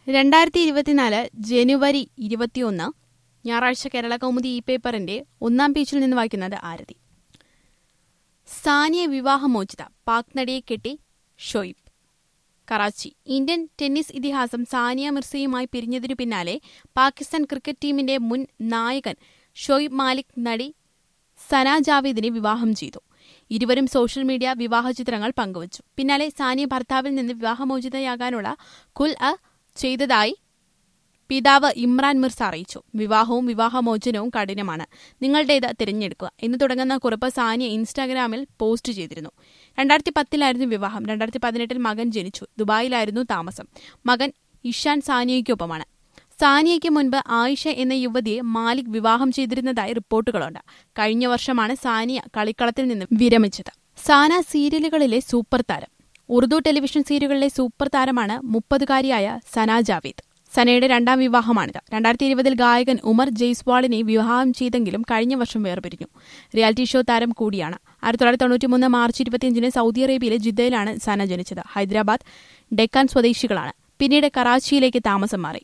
രണ്ടായിരത്തി ഇരുപത്തിനാല് ജനുവരി ഇരുപത്തിയൊന്ന് ഞായറാഴ്ച കേരള കൗമുദി ഇ പേപ്പറിന്റെ ഒന്നാം പേജിൽ നിന്ന് വായിക്കുന്നത് ആരതി സാനിയ വിവാഹമോചിത പാക് നടിയെ കെട്ടി ഷോയിബ് കറാച്ചി ഇന്ത്യൻ ടെന്നീസ് ഇതിഹാസം സാനിയ മിർസയുമായി പിരിഞ്ഞതിനു പിന്നാലെ പാകിസ്ഥാൻ ക്രിക്കറ്റ് ടീമിന്റെ മുൻ നായകൻ ഷോയിബ് മാലിക് നടി സന ജാവേദിനെ വിവാഹം ചെയ്തു ഇരുവരും സോഷ്യൽ മീഡിയ വിവാഹ ചിത്രങ്ങൾ പങ്കുവച്ചു പിന്നാലെ സാനിയ ഭർത്താവിൽ നിന്ന് വിവാഹമോചിതയാകാനുള്ള കുൽ അ ചെയ്തതായി പിതാവ് ഇമ്രാൻ മിർസ അറിയിച്ചു വിവാഹവും വിവാഹമോചനവും കഠിനമാണ് നിങ്ങളുടേത് തിരഞ്ഞെടുക്കുക എന്ന് തുടങ്ങുന്ന കുറിപ്പ് സാനിയ ഇൻസ്റ്റാഗ്രാമിൽ പോസ്റ്റ് ചെയ്തിരുന്നു രണ്ടായിരത്തി പത്തിലായിരുന്നു വിവാഹം രണ്ടായിരത്തി പതിനെട്ടിൽ മകൻ ജനിച്ചു ദുബായിലായിരുന്നു താമസം മകൻ ഇഷാൻ സാനിയയ്ക്കൊപ്പമാണ് സാനിയയ്ക്ക് മുൻപ് ആയിഷ എന്ന യുവതിയെ മാലിക് വിവാഹം ചെയ്തിരുന്നതായി റിപ്പോർട്ടുകളുണ്ട് കഴിഞ്ഞ വർഷമാണ് സാനിയ കളിക്കളത്തിൽ നിന്ന് വിരമിച്ചത് സാന സീരിയലുകളിലെ സൂപ്പർ താരം ഉറുദു ടെലിവിഷൻ സീരിയലുകളിലെ സൂപ്പർ താരമാണ് മുപ്പതുകാരിയായ സന ജാവേദ് സനയുടെ രണ്ടാം വിവാഹമാണിത് രണ്ടായിരത്തി ഇരുപതിൽ ഗായകൻ ഉമർ ജയ്സ്വാളിനെ വിവാഹം ചെയ്തെങ്കിലും കഴിഞ്ഞ വർഷം വേർപിരിഞ്ഞു റിയാലിറ്റി ഷോ താരം കൂടിയാണ് ആയിരത്തി തൊള്ളായിരത്തി തൊണ്ണൂറ്റിമൂന്ന് മാർച്ച് ഇരുപത്തിയഞ്ചിന് സൗദി അറേബ്യയിലെ ജിദ്ദയിലാണ് സന ജനിച്ചത് ഹൈദരാബാദ് ഡെക്കാൻ സ്വദേശികളാണ് പിന്നീട് കറാച്ചിയിലേക്ക് താമസം മാറി